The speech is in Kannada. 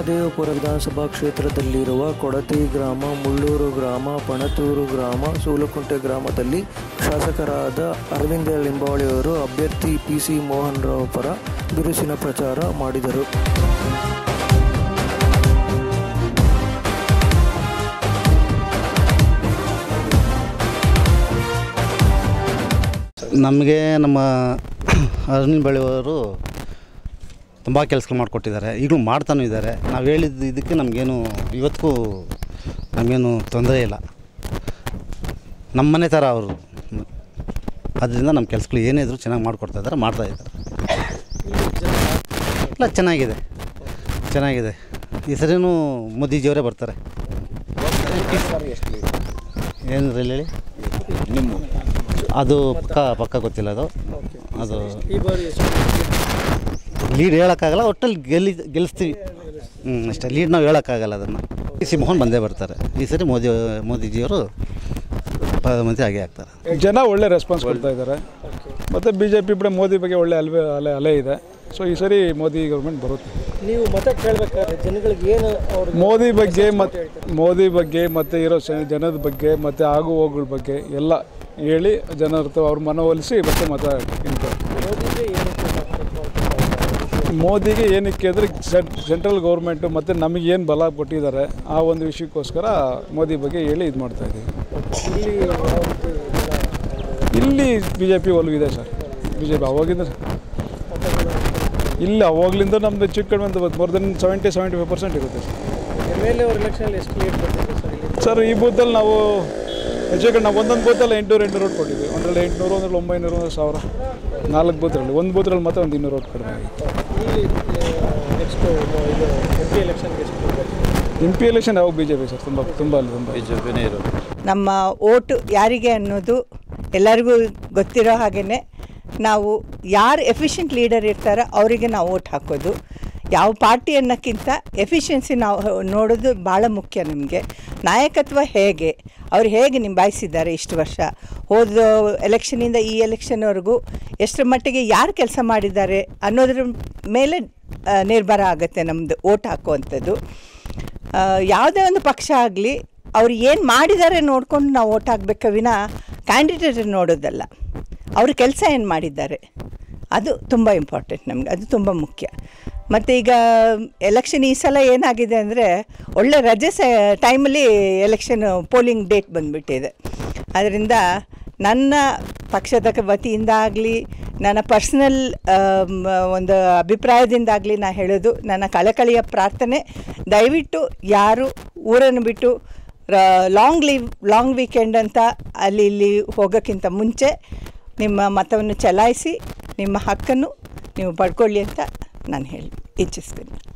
ಮಹಾದೇವಪುರ ವಿಧಾನಸಭಾ ಕ್ಷೇತ್ರದಲ್ಲಿರುವ ಕೊಡತಿ ಗ್ರಾಮ ಮುಳ್ಳೂರು ಗ್ರಾಮ ಪಣತೂರು ಗ್ರಾಮ ಸೂಲಕುಂಟೆ ಗ್ರಾಮದಲ್ಲಿ ಶಾಸಕರಾದ ಅರವಿಂದ ಲಿಂಬಾವಳಿಯವರು ಅಭ್ಯರ್ಥಿ ಪಿ ಸಿ ಮೋಹನ್ ರಾವ್ ಪರ ಬಿರುಸಿನ ಪ್ರಚಾರ ಮಾಡಿದರು ನಮಗೆ ನಮ್ಮ ಅರವಿಂದ್ ಬಳಿಯವರು ತುಂಬ ಕೆಲಸ ಮಾಡಿಕೊಟ್ಟಿದ್ದಾರೆ ಈಗಲೂ ಮಾಡ್ತಾನೂ ಇದ್ದಾರೆ ನಾವು ಹೇಳಿದ ಇದಕ್ಕೆ ನಮಗೇನು ಇವತ್ತಿಗೂ ನಮಗೇನು ತೊಂದರೆ ಇಲ್ಲ ನಮ್ಮ ಮನೆ ಥರ ಅವರು ಅದರಿಂದ ನಮ್ಮ ಕೆಲಸಗಳು ಏನೇ ಇದ್ರೂ ಚೆನ್ನಾಗಿ ಮಾಡಿಕೊಡ್ತಾ ಇದ್ದಾರೆ ಮಾಡ್ತಾ ಇದ್ದಾರೆ ಇಲ್ಲ ಚೆನ್ನಾಗಿದೆ ಚೆನ್ನಾಗಿದೆ ಈ ಸರಿನೂ ಮೋದಿಜಿಯವರೇ ಬರ್ತಾರೆ ಏನು ಹೇಳಿ ಅದು ಪಕ್ಕ ಪಕ್ಕ ಗೊತ್ತಿಲ್ಲ ಅದು ಅದು ಲೀಡ್ ಹೇಳೋಕ್ಕಾಗಲ್ಲ ಒಟ್ಟಲ್ಲಿ ಗೆಲ್ಲಿ ಗೆಲ್ಲಿಸ್ತೀವಿ ಹ್ಞೂ ಅಷ್ಟೇ ಲೀಡ್ ನಾವು ಹೇಳೋಕ್ಕಾಗಲ್ಲ ಅದನ್ನು ಪಿ ಸಿ ಮೋಹನ್ ಬಂದೇ ಬರ್ತಾರೆ ಈ ಸರಿ ಮೋದಿ ಮೋದಿಜಿಯವರು ಪ್ರಧಾನಮಂತ್ರಿ ಆಗೇ ಆಗ್ತಾರೆ ಜನ ಒಳ್ಳೆ ರೆಸ್ಪಾನ್ಸ್ ಕೊಡ್ತಾ ಇದ್ದಾರೆ ಮತ್ತು ಬಿ ಜೆ ಪಿ ಬಿಡ ಮೋದಿ ಬಗ್ಗೆ ಒಳ್ಳೆ ಅಲ್ವೇ ಅಲೆ ಅಲೆ ಇದೆ ಸೊ ಈ ಸರಿ ಮೋದಿ ಗೌರ್ಮೆಂಟ್ ಬರುತ್ತೆ ನೀವು ಮತ ಕೇಳಬೇಕಾದ್ರೆ ಜನಗಳಿಗೆ ಏನು ಅವ್ರ ಮೋದಿ ಬಗ್ಗೆ ಮತ್ತು ಮೋದಿ ಬಗ್ಗೆ ಮತ್ತು ಇರೋ ಶ- ಜನದ ಬಗ್ಗೆ ಮತ್ತು ಆಗು ಹೋಗುಗಳ ಬಗ್ಗೆ ಎಲ್ಲ ಹೇಳಿ ಜನರ ಹತ್ರ ಅವ್ರ ಮನವೊಲಿಸಿ ಮತ್ತೆ ಮತ ಹಿಂಡ್ತಾರೆ. ಮೋದಿಗೆ ಏನಕ್ಕೆ ಮತ ಮೋದಿಗೆ ಏನಕ್ಕೆ ಅಂದರೆ ಸೆಂಟ್ರಲ್ ಗೌರ್ಮೆಂಟು ಮತ್ತು ನಮಗೆ ಏನು ಬಲ ಕೊಟ್ಟಿದ್ದಾರೆ ಆ ಒಂದು ವಿಷಯಕ್ಕೋಸ್ಕರ ಮೋದಿ ಬಗ್ಗೆ ಹೇಳಿ ಇದು ಮಾಡ್ತಾ ಇದ್ದೀವಿ ಇಲ್ಲಿ ಯಾವ ರೀತಿ ಜನ ಇಲ್ಲಿ ಬಿ ಜೆ ಪಿ ಒಲವಿದೆ ಸರ್ ಬಿ ಜೆ ಪಿ ಅವಾಗಿಂದ ಇಲ್ಲ ಅವಾಗಲಿಂದ ನಮ್ಮದು ಚಿಕ್ಕ ಕಡಿಮೆ ಅಂತ more than seventy seventy five percent ಇರುತ್ತೆ ಸರ್ ಎಮ್ ಎಲ್ ಎ ಅವ್ರ ಎಲೆಕ್ಷನಲ್ಲಿ ಎಷ್ಟು ಲೀಡ್ ಬರ್ತಿದೆ ಸರ್ ಇಲ್ಲಿ ಸರ್ ಈ ಬೂತಲ್ಲಿ ನಾವು ಹೆಚ್ಚು ಕಡೆ ನಾವು ಒಂದೊಂದು ಬೂತಲ್ಲಿ ಎಂಟುನೂರು ಎಂಟುನೂರು ರೋಡ್ ಕೊಟ್ಟಿದ್ವಿ ಒಂದರಲ್ಲಿ ಎಂಟುನೂರು ಒಂದರಲ್ಲಿ ಒಂಬೈನೂರು ಒಂದು ಸಾವಿರ ನಾಲ್ಕು ಬೂತ್ರಲ್ಲಿ ಒಂದು ಬೂತ್ರಲ್ಲಿ ಮಾತ್ರ ಒಂದು ಇನ್ನೂರು ರೋಡ್ ಕಡಿಮೆ ಆಗಿತ್ತು ಇಲ್ಲಿ ನೆಕ್ಸ್ಟ್ ಇದು ಎಂ ಪಿ ಎಲೆಕ್ಷನ್ಗೆ ಎಷ್ಟು lead ಬರ್ತಿದೆ ಎಂ ಪಿ ಎಲೆಕ್ಷನ್ ಯಾವಾಗ ಬಿ ಜೆ ಪಿ ಸರ್ ತುಂಬ ತುಂಬ ಅಲ್ಲಿ ತುಂಬ ನಮ್ಮ ಓಟು ಯಾರಿಗೆ ಅನ್ನೋದು ಎಲ್ಲರಿಗೂ ಗೊತ್ತಿರೋ ಹಾಗೆಯೇ ನಾವು ಯಾರು ಎಫಿಷಿಯಂಟ್ ಲೀಡರ್ ಇರ್ತಾರೋ ಅವರಿಗೆ ನಾವು ಓಟ್ ಹಾಕೋದು ಯಾವ ಪಾರ್ಟಿ ಅನ್ನೋಕ್ಕಿಂತ ಎಫಿಷಿಯನ್ಸಿ ನಾವು ನೋಡೋದು ಭಾಳ ಮುಖ್ಯ ನಮಗೆ ನಾಯಕತ್ವ ಹೇಗೆ ಅವ್ರು ಹೇಗೆ ನಿಭಾಯಿಸಿದ್ದಾರೆ ಇಷ್ಟು ವರ್ಷ ಹೋದ ಎಲೆಕ್ಷನಿಂದ ಈ ಎಲೆಕ್ಷನ್ವರೆಗೂ ಎಷ್ಟರ ಮಟ್ಟಿಗೆ ಯಾರು ಕೆಲಸ ಮಾಡಿದ್ದಾರೆ ಅನ್ನೋದ್ರ ಮೇಲೆ ಆ, ನಿರ್ಭರ ಆಗುತ್ತೆ ನಮ್ಮದು ಓಟ್ ಹಾಕುವಂಥದ್ದು ಆ, ಯಾವುದೇ ಒಂದು ಪಕ್ಷ ಆಗಲಿ ಅವ್ರು ಏನು ಮಾಡಿದ್ದಾರೆ ನೋಡ್ಕೊಂಡು ನಾವು ಓಟ್ ಹಾಕ್ಬೇಕು ವಿನ ಕ್ಯಾಂಡಿಡೇಟ್ ನೋಡೋದಲ್ಲ ಅವ್ರ ಕೆಲಸ ಏನು ಮಾಡಿದ್ದಾರೆ ಅದು ತುಂಬ ಇಂಪಾರ್ಟೆಂಟ್ ನಮಗೆ ಅದು ತುಂಬ ಮುಖ್ಯ ಮತ್ತು ಈಗ ಎಲೆಕ್ಷನ್ ಈ ಸಲ ಏನಾಗಿದೆ ಅಂದರೆ ಒಳ್ಳೆ ರಜೆ ಸ ಟೈಮಲ್ಲಿ ಎಲೆಕ್ಷನ್ ಪೋಲಿಂಗ್ ಡೇಟ್ ಬಂದುಬಿಟ್ಟಿದೆ ಅದರಿಂದ ನನ್ನ ಪಕ್ಷದ ವತಿಯಿಂದ ಆಗಲಿ ನನ್ನ ಪರ್ಸ್ನಲ್ ಒಂದು ಅಭಿಪ್ರಾಯದಿಂದಾಗಲಿ ನಾ ಹೇಳೋದು ನನ್ನ ಕಳಕಳಿಯ ಪ್ರಾರ್ಥನೆ ದಯವಿಟ್ಟು ಯಾರು ಊರನ್ನು ಬಿಟ್ಟು ಲಾಂಗ್ ಲೀವ್ ಲಾಂಗ್ ವೀಕೆಂಡ್ ಅಂತ ಅಲ್ಲಿ ಇಲ್ಲಿ ಹೋಗೋಕ್ಕಿಂತ ಮುಂಚೆ ನಿಮ್ಮ ಮತವನ್ನು ಚಲಾಯಿಸಿ ನಿಮ್ಮ ಹಕ್ಕನ್ನು ನೀವು ಪಡ್ಕೊಳ್ಳಿ ಅಂತ ನಾನು ಹೇಳಿ ಇಚ್ಛಿಸ್ತೀನಿ